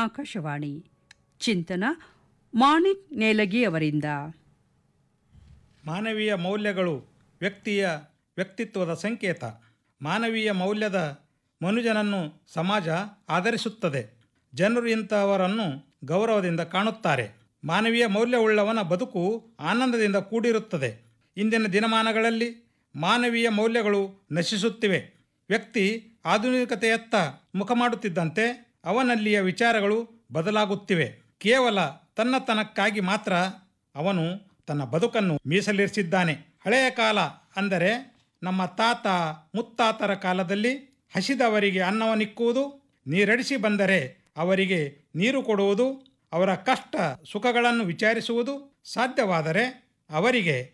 ಆಕಾಶವಾಣಿ ಚಿಂತನ ಮಾಣಿಕ್ ನೇಲಗಿ ಅವರಿಂದ ಮಾನವೀಯ ಮೌಲ್ಯಗಳು ವ್ಯಕ್ತಿಯ ವ್ಯಕ್ತಿತ್ವದ ಸಂಕೇತ ಮಾನವೀಯ ಮೌಲ್ಯದ ಮನುಜನನ್ನು ಸಮಾಜ ಆಧರಿಸುತ್ತದೆ ಜನರು ಇಂತಹವರನ್ನು ಗೌರವದಿಂದ ಕಾಣುತ್ತಾರೆ ಮಾನವೀಯ ಮೌಲ್ಯವುಳ್ಳವನ ಬದುಕು ಆನಂದದಿಂದ ಕೂಡಿರುತ್ತದೆ ಇಂದಿನ ದಿನಮಾನಗಳಲ್ಲಿ ಮಾನವೀಯ ಮೌಲ್ಯಗಳು ನಶಿಸುತ್ತಿವೆ ವ್ಯಕ್ತಿ ಆಧುನಿಕತೆಯತ್ತ ಮುಖ ಮಾಡುತ್ತಿದ್ದಂತೆ ಅವನಲ್ಲಿಯ ವಿಚಾರಗಳು ಬದಲಾಗುತ್ತಿವೆ ಕೇವಲ ತನ್ನತನಕ್ಕಾಗಿ ಮಾತ್ರ ಅವನು ತನ್ನ ಬದುಕನ್ನು ಮೀಸಲಿರಿಸಿದ್ದಾನೆ ಹಳೆಯ ಕಾಲ ಅಂದರೆ ನಮ್ಮ ತಾತ ಮುತ್ತಾತರ ಕಾಲದಲ್ಲಿ ಹಸಿದವರಿಗೆ ಅನ್ನವನ್ನಿಕ್ಕುವುದು ನೀರಡಿಸಿ ಬಂದರೆ ಅವರಿಗೆ ನೀರು ಕೊಡುವುದು ಅವರ ಕಷ್ಟ ಸುಖಗಳನ್ನು ವಿಚಾರಿಸುವುದು ಸಾಧ್ಯವಾದರೆ ಅವರಿಗೆ